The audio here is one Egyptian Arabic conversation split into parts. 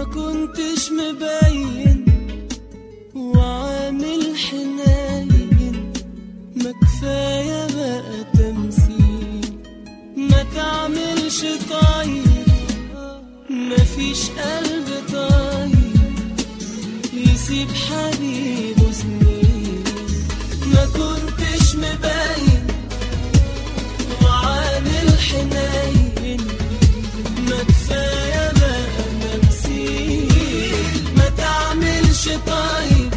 كنتش مبين وعامل حنين ما كفاية بقى تمثيل ما تعملش طيب مفيش قلب طيب يسيب حبيبه سنين ما كنتش مبين وعامل حنين ما كفاية بقى تمثيل ما تعملش طيب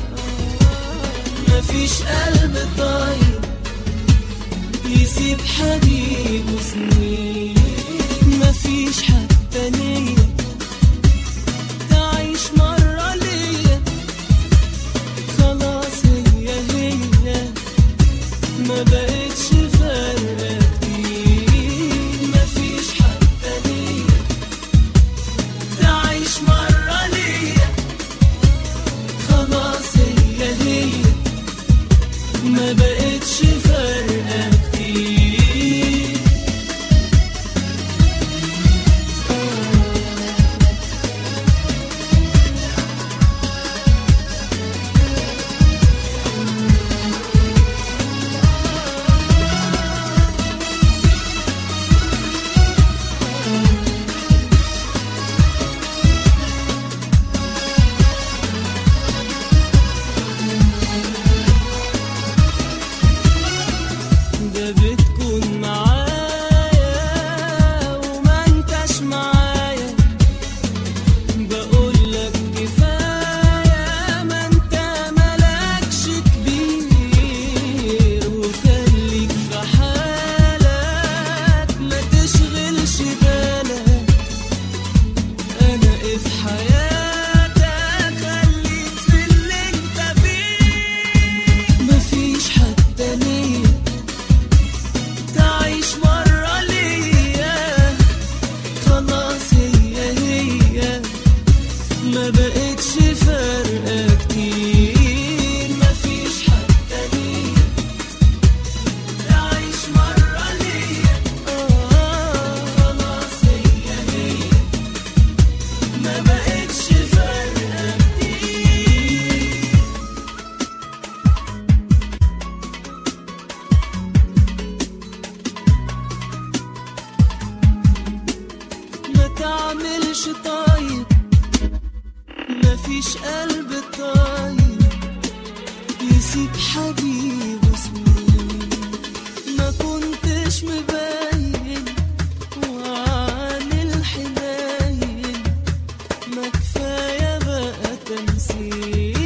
مفيش قلب طيب يسيب حبيبه سنين مفيش حتى نية تعيش مرة ليا خلاص هي هي ما بقتش فارقة كتير مفيش حتى نية تعيش مرة ليا خلاص هي هي ما بقتش فارقة كتير ده بتكون معايا وما انتش معايا بقولك كفاية ما انت ملكش كبير وخليك في حالك ما تشغلش بالك انا في حياتك خليك في اللي انت فيه مفيش حتى نية تعيش مرة ليا خلاص هي هي ما بقتش فارقة كتير مفيش حتى نية تعيش مرة ليا آه خلاص هي هي ما بقتش فارقة كتير ما تعملش طيب مفيش قلب طيب يسيب حبيبه سنين ما كنتش مبين وعامل حنين ما كفاية بقى تمثيل